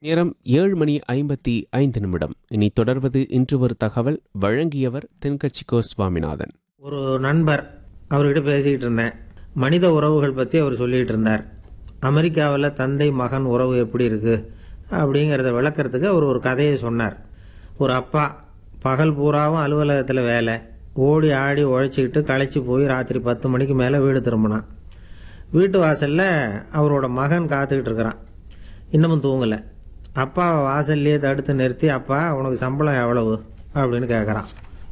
நேரம் ஏழு மணி ஐம்பத்தி ஐந்து நிமிடம் இனி தொடர்வது இன்று ஒரு தகவல் வழங்கியவர் தென்கட்சிக்கோ சுவாமிநாதன் ஒரு நண்பர் அவர்கிட்ட பேசிக்கிட்டு இருந்தேன் மனித உறவுகள் பற்றி அவர் சொல்லிகிட்டு இருந்தார் அமெரிக்காவில் தந்தை மகன் உறவு எப்படி இருக்குது அப்படிங்கிறத விளக்கறதுக்கு அவர் ஒரு கதையை சொன்னார் ஒரு அப்பா பகல் பூராவும் அலுவலகத்தில் வேலை ஓடி ஆடி உழைச்சிக்கிட்டு களைச்சி போய் ராத்திரி பத்து மணிக்கு மேலே வீடு திரும்பினான் வீட்டு வாசலில் அவரோட மகன் காத்துக்கிட்டு இருக்கிறான் இன்னமும் தூங்கலை அப்பா வாசல்லையே தடுத்து நிறுத்தி அப்பா உனக்கு சம்பளம் எவ்வளவு அப்படின்னு கேட்குறான்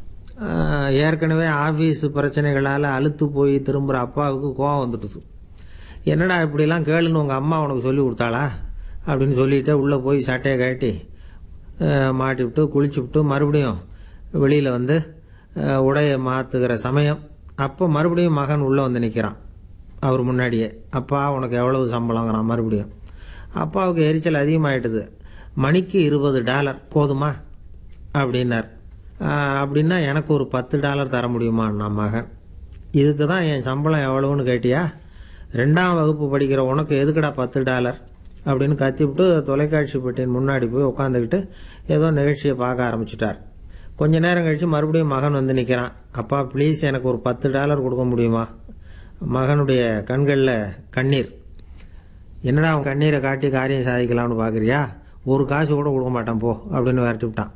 ஆஹ் ஏற்கனவே ஆஃபீஸ் பிரச்சனைகளால் அலுத்து போய் திரும்புகிற அப்பாவுக்கு கோவம் வந்துடுது என்னடா இப்படிலாம் கேளுன்னு உங்கள் அம்மா உனக்கு சொல்லி கொடுத்தாளா அப்படின்னு சொல்லிட்டு உள்ளே போய் சட்டையை கட்டி மாட்டி விட்டு குளிச்சு விட்டு மறுபடியும் வெளியில் வந்து ஆஹ் உடையை மாற்றுகிற சமயம் அப்போ மறுபடியும் மகன் உள்ளே வந்து நிற்கிறான் அவர் முன்னாடியே அப்பா உனக்கு எவ்வளவு சம்பளங்கிறான் மறுபடியும் அப்பாவுக்கு எரிச்சல் அதிகமாயிட்டுது மணிக்கு இருபது டாலர் போதுமா அப்படின்னார் ஆஹ் அப்படின்னா எனக்கு ஒரு பத்து டாலர் தர முடியுமா நான் மகன் இதுக்கு தான் என் சம்பளம் எவ்வளவுன்னு கேட்டியா ரெண்டாம் வகுப்பு படிக்கிற உனக்கு எதுக்குடா பத்து டாலர் அப்படின்னு கத்திவிட்டு தொலைக்காட்சி பெட்டியின் முன்னாடி போய் உட்காந்துக்கிட்டு ஏதோ நிகழ்ச்சியை பார்க்க ஆரம்பிச்சிட்டார் கொஞ்ச நேரம் கழித்து மறுபடியும் மகன் வந்து நிற்கிறான் அப்பா ப்ளீஸ் எனக்கு ஒரு பத்து டாலர் கொடுக்க முடியுமா மகனுடைய கண்களில் கண்ணீர் என்னடா அவன் கண்ணீரை காட்டி காரியம் சாதிக்கலாம்னு பார்க்குறியா ஒரு காசு கூட கொடுக்க மாட்டான் போ அப்படின்னு விரட்டி விட்டான்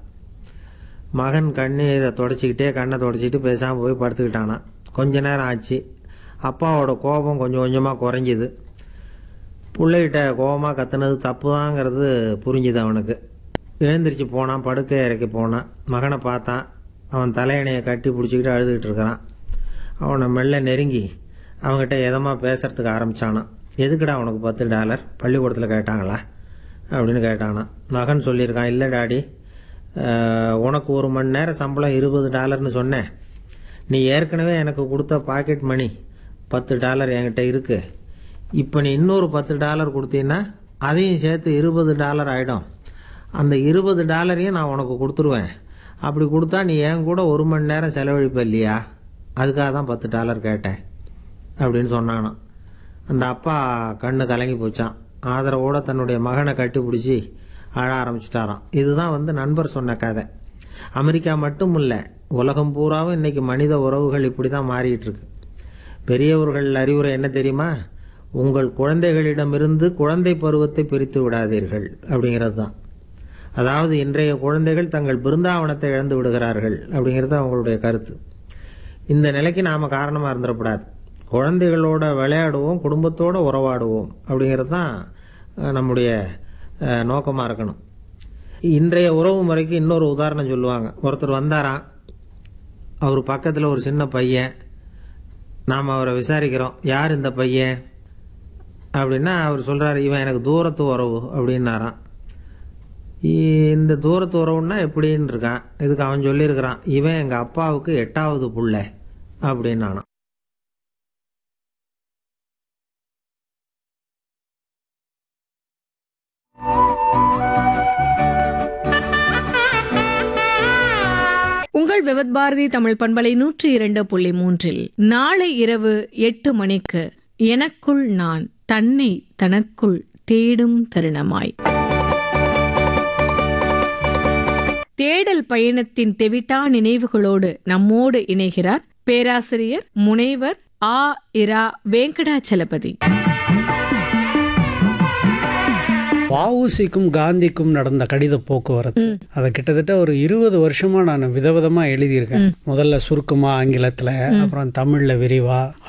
மகன் கண்ணீரை தொடச்சிக்கிட்டே கண்ணை தொடச்சிக்கிட்டு பேசாமல் போய் படுத்துக்கிட்டானா கொஞ்ச நேரம் ஆச்சு அப்பாவோட கோபம் கொஞ்சம் கொஞ்சமாக குறைஞ்சிது பிள்ளைகிட்ட கோபமாக கத்துனது தப்பு தாங்கிறது புரிஞ்சுது அவனுக்கு எழுந்திரிச்சு போனான் படுக்கை இறக்கி போனான் மகனை பார்த்தான் அவன் தலையணையை கட்டி பிடிச்சிக்கிட்டு அழுதுகிட்டு இருக்கிறான் அவனை மெல்ல நெருங்கி அவன்கிட்ட எதமாக பேசுறதுக்கு ஆரம்பிச்சானான் எதுக்குடா உனக்கு பத்து டாலர் பள்ளிக்கூடத்தில் கேட்டாங்களா அப்படின்னு கேட்டானான் மகன் சொல்லியிருக்கான் இல்லை டாடி அஹ், உனக்கு ஒரு மணி நேரம் சம்பளம் இருபது டாலர்னு சொன்னேன் நீ ஏற்கனவே எனக்கு கொடுத்த பாக்கெட் மணி பத்து டாலர் என்கிட்ட இருக்கு இப்போ நீ இன்னொரு பத்து டாலர் கொடுத்தீங்கன்னா அதையும் சேர்த்து இருபது டாலர் ஆகிடும் அந்த இருபது டாலரையும் நான் உனக்கு கொடுத்துருவேன் அப்படி கொடுத்தா நீ என் கூட ஒரு மணி நேரம் செலவழிப்ப இல்லையா அதுக்காக தான் பத்து டாலர் கேட்டேன் அப்படின்னு சொன்னானாம் அந்த அப்பா கண்ணு கலங்கி போச்சான் ஆதரவோட தன்னுடைய மகனை கட்டிப்பிடிச்சி அழ ஆரம்பிச்சிட்டாராம் இதுதான் வந்து நண்பர் சொன்ன கதை அமெரிக்கா மட்டும் இல்லை உலகம் பூராவும் இன்னைக்கு மனித உறவுகள் இப்படி தான் மாறிட்டு இருக்கு பெரியவர்கள் அறிவுரை என்ன தெரியுமா உங்கள் குழந்தைகளிடமிருந்து குழந்தை பருவத்தை பிரித்து விடாதீர்கள் அப்படிங்கிறது தான் அதாவது இன்றைய குழந்தைகள் தங்கள் பிருந்தாவனத்தை இழந்து விடுகிறார்கள் அப்படிங்கிறது அவங்களுடைய கருத்து இந்த நிலைக்கு நாம் காரணமாக இருந்துடக்கூடாது குழந்தைகளோட விளையாடுவோம் குடும்பத்தோட உறவாடுவோம் அப்படிங்கிறது தான் அஹ், நம்முடைய நோக்கமாக இருக்கணும் இன்றைய உறவு முறைக்கு இன்னொரு உதாரணம் சொல்லுவாங்க ஒருத்தர் வந்தாராம் அவர் பக்கத்தில் ஒரு சின்ன பையன் நாம் அவரை விசாரிக்கிறோம் யார் இந்த பையன் அப்படின்னா அவர் சொல்கிறாரு இவன் எனக்கு தூரத்து உறவு அப்படின்னாராம் இ- இந்த தூரத்து உறவுன்னா எப்படின்னு இருக்கான் இதுக்கு அவன் சொல்லியிருக்கிறான் இவன் எங்கள் அப்பாவுக்கு எட்டாவது புள்ள அப்படின்னானாம் உங்கள் விவத் பாரதி தமிழ் பண்பலை நூற்றி இரண்டு புள்ளி மூன்றில் நாளை இரவு எட்டு மணிக்கு எனக்குள் நான் தன்னை தனக்குள் தேடும் தருணமாய் தேடல் பயணத்தின் தெவிட்டா நினைவுகளோடு நம்மோடு இணைகிறார் பேராசிரியர் முனைவர் ஆ இரா வெங்கடாச்சலபதி வஉசிக்கும் காந்திக்கும் நடந்த கடித போக்குவரத்து அதை கிட்டத்தட்ட ஒரு இருபது வருஷமா நான் விதவிதமா எழுதியிருக்கேன் முதல்ல சுருக்கமா ஆங்கிலத்துல அப்புறம் தமிழ்ல விரிவா